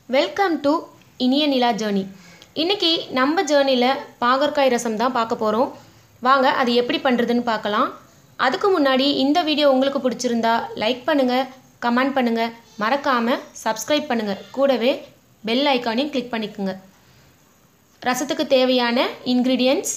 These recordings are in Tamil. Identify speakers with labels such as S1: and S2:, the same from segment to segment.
S1: வெல்கம் டு இனிய நிலா ஜேர்னி இன்னைக்கு நம்ம ஜேர்னியில் பாகற்காய் ரசம் தான் பார்க்க போகிறோம் வாங்க அது எப்படி பண்ணுறதுன்னு பார்க்கலாம் அதுக்கு முன்னாடி இந்த வீடியோ உங்களுக்கு பிடிச்சிருந்தா லைக் பண்ணுங்கள் கமெண்ட் பண்ணுங்கள் மறக்காமல் சப்ஸ்கிரைப் பண்ணுங்கள் கூடவே பெல் ஐக்கானையும் கிளிக் பண்ணிக்கோங்க ரசத்துக்கு தேவையான இன்க்ரீடியன்ட்ஸ்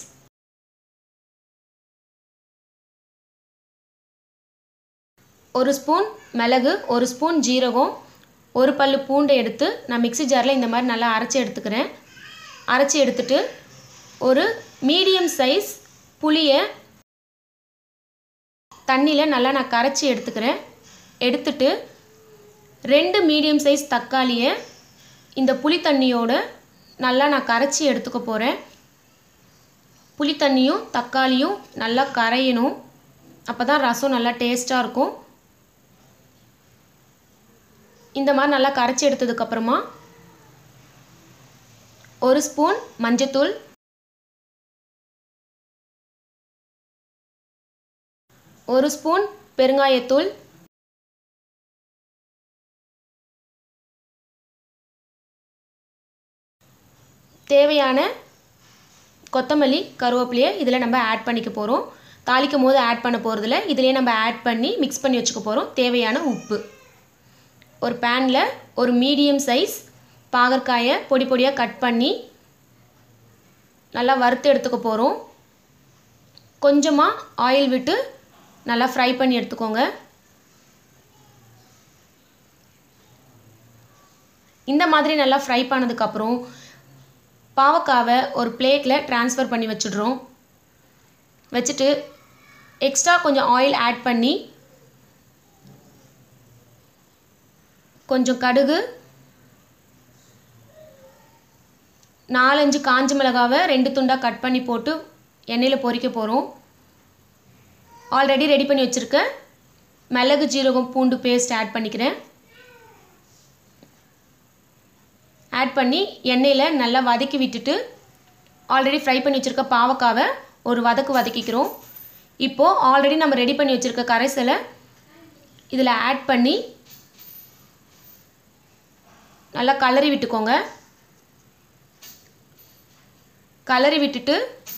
S1: ஒரு ஸ்பூன் மிளகு ஒரு ஸ்பூன் ஜீரகம் ஒரு பல்லு பூண்டை எடுத்து நான் மிக்ஸி ஜாரில் இந்த மாதிரி நல்லா அரைச்சி எடுத்துக்கிறேன் அரைச்சி எடுத்துட்டு ஒரு மீடியம் சைஸ் புளியை தண்ணியில் நல்லா நான் கரைச்சி எடுத்துக்கிறேன் எடுத்துட்டு ரெண்டு மீடியம் சைஸ் தக்காளியை இந்த புளி தண்ணியோட நல்லா நான் கரைச்சி எடுத்துக்க போகிறேன் புளி தண்ணியும் தக்காளியும் நல்லா கரையணும் அப்போ தான் ரசம் நல்லா டேஸ்ட்டாக இருக்கும் இந்த மாதிரி நல்லா கரைச்சி எடுத்ததுக்கப்புறமா ஒரு ஸ்பூன் மஞ்சத்தூள் ஒரு ஸ்பூன் பெருங்காயத்தூள் தேவையான கொத்தமல்லி கருவேப்பிலையை இதில் நம்ம ஆட் பண்ணிக்க போகிறோம் தாளிக்கும் போது ஆட் பண்ண போகிறதில்ல இதிலே நம்ம ஆட் பண்ணி மிக்ஸ் பண்ணி வச்சுக்க போகிறோம் தேவையான உப்பு ஒரு பேனில் ஒரு மீடியம் சைஸ் பாகற்காயை பொடி பொடியாக கட் பண்ணி நல்லா வறுத்து எடுத்துக்க போகிறோம் கொஞ்சமாக ஆயில் விட்டு நல்லா ஃப்ரை பண்ணி எடுத்துக்கோங்க இந்த மாதிரி நல்லா ஃப்ரை பண்ணதுக்கப்புறம் பாவக்காவை ஒரு பிளேட்டில் ட்ரான்ஸ்ஃபர் பண்ணி வச்சிடுறோம் வச்சுட்டு எக்ஸ்ட்ரா கொஞ்சம் ஆயில் ஆட் பண்ணி கொஞ்சம் கடுகு நாலஞ்சு காஞ்ச மிளகாவை ரெண்டு துண்டாக கட் பண்ணி போட்டு எண்ணெயில் பொரிக்க போகிறோம் ஆல்ரெடி ரெடி பண்ணி வச்சுருக்க மிளகு ஜீரகம் பூண்டு பேஸ்ட் ஆட் பண்ணிக்கிறேன் ஆட் பண்ணி எண்ணெயில் நல்லா வதக்கி விட்டுட்டு ஆல்ரெடி ஃப்ரை பண்ணி வச்சுருக்க பாவக்காவை ஒரு வதக்கு வதக்கிக்கிறோம் இப்போது ஆல்ரெடி நம்ம ரெடி பண்ணி வச்சுருக்க கரைசலை இதில் ஆட் பண்ணி நல்லா கலரி விட்டுக்கோங்க கலரி விட்டுட்டு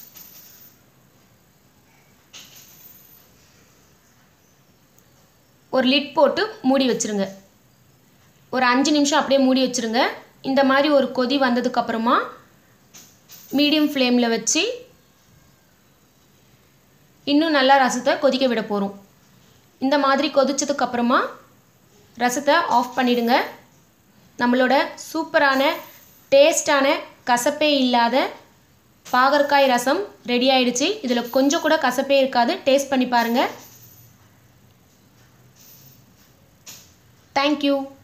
S1: ஒரு லிட் போட்டு மூடி வச்சுருங்க ஒரு அஞ்சு நிமிஷம் அப்படியே மூடி வச்சுருங்க இந்த மாதிரி ஒரு கொதி வந்ததுக்கப்புறமா மீடியம் ஃப்ளேமில் வச்சு இன்னும் நல்லா ரசத்தை கொதிக்க விட போகிறோம் இந்த மாதிரி கொதிச்சதுக்கப்புறமா ரசத்தை ஆஃப் பண்ணிவிடுங்க நம்மளோட சூப்பரான டேஸ்டான கசப்பே இல்லாத பாகற்காய் ரசம் ரெடி ஆயிடுச்சு இதில் கொஞ்சம் கூட கசப்பே இருக்காது டேஸ்ட் பண்ணி பாருங்கள் தேங்க்யூ